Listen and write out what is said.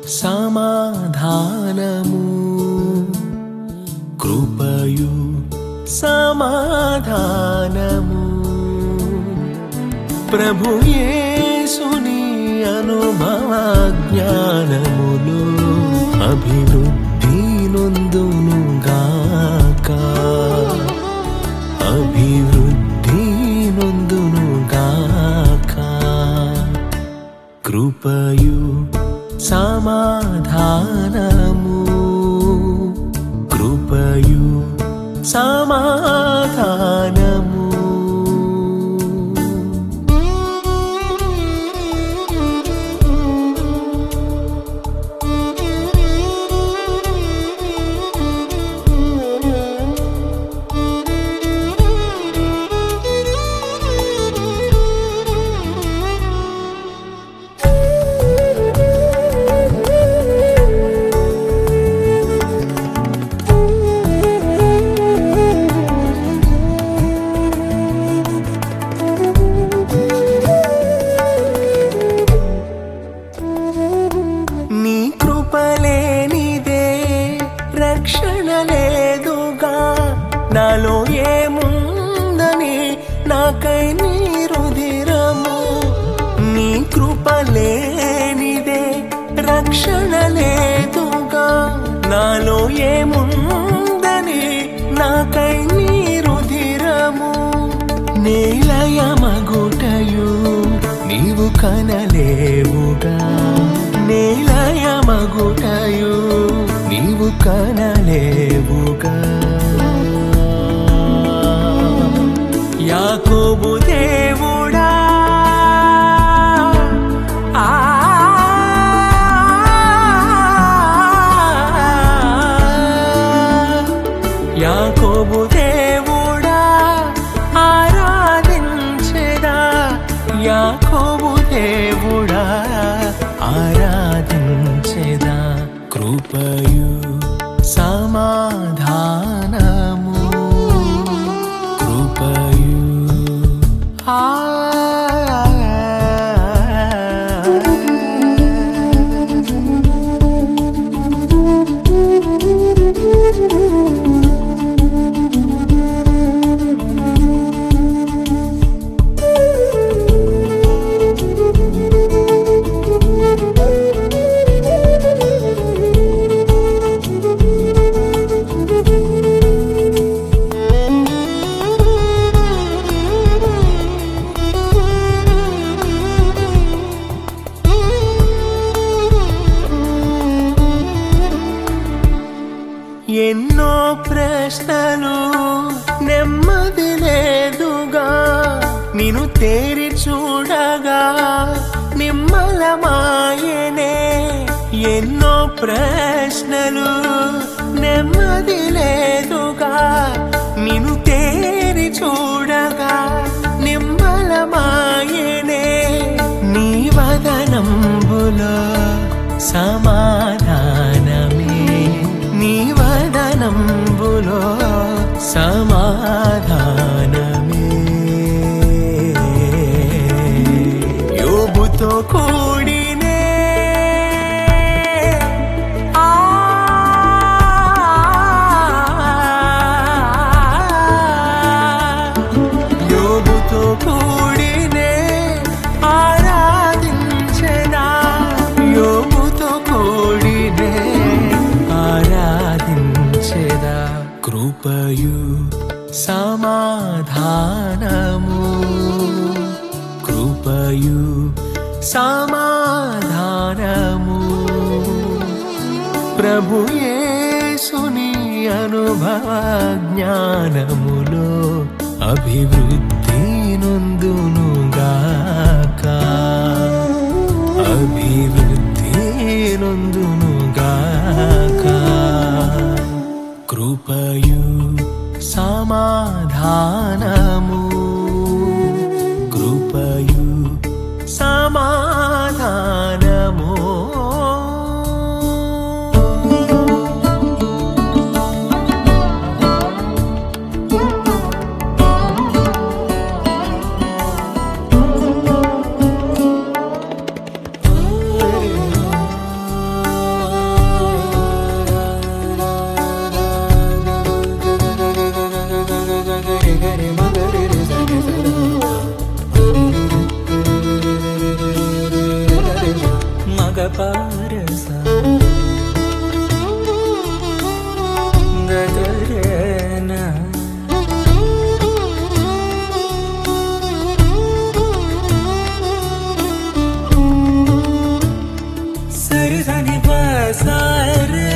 సమాధానము కృపయు సమాధానము ప్రభు యేసుని అనుభవ జ్ఞానములు అభివృద్ధి నొందును గాక అభివృద్ధి నొందును గాక కృపయు సమాధానము కృపయు సమాధానము నీ కృపలేనిదే రక్షణ లేదుగా నాలో ఏముందని నాకై నీ రుధిరము నీ కృపలేనిదే రక్షణ లేదుగా నాలో ఏముందని నాకై నీ రుధిరము నేలయమగుటయు నీవు కనలేవుగా నేలయమగుటయు నీవు కనలేవుగా యాకోబు దేవుడా ఆ యాకోబు దేవుడా ఆరాధించెదా యాకోబు దేవుడా ఆరాధించెదా కృపయు సమాధానము కృపయు ఆ ఎన్నో ప్రశ్నలు నెమ్మది లేదుగా నిన్ను తేరి చూడగా నిమ్మలమాయనే ఎన్నో ప్రశ్నలు నెమ్మది లేదుగా నిన్ను తేరి చూడగా నిమ్మలమాయనే నీ వదనంబులో సమాధానమే నీ వదనంబులో సమాధానమే యోబుతో కూడినే ఆ యోబుతో కూడినే ఆరాధించనా యోబుతో కూడినే ఆరాధించెదా కృపయు సమాధానము కృపయు సమాధానము ప్రభు యేసుని అనుభవ జ్ఞానములో అభివృద్ధి నొందునుగాక అభివృద్ధి నొందునుగాక కృపయు సమాధానము కృపయు సమాధానము సా గగరేనా సరి సని ప సరి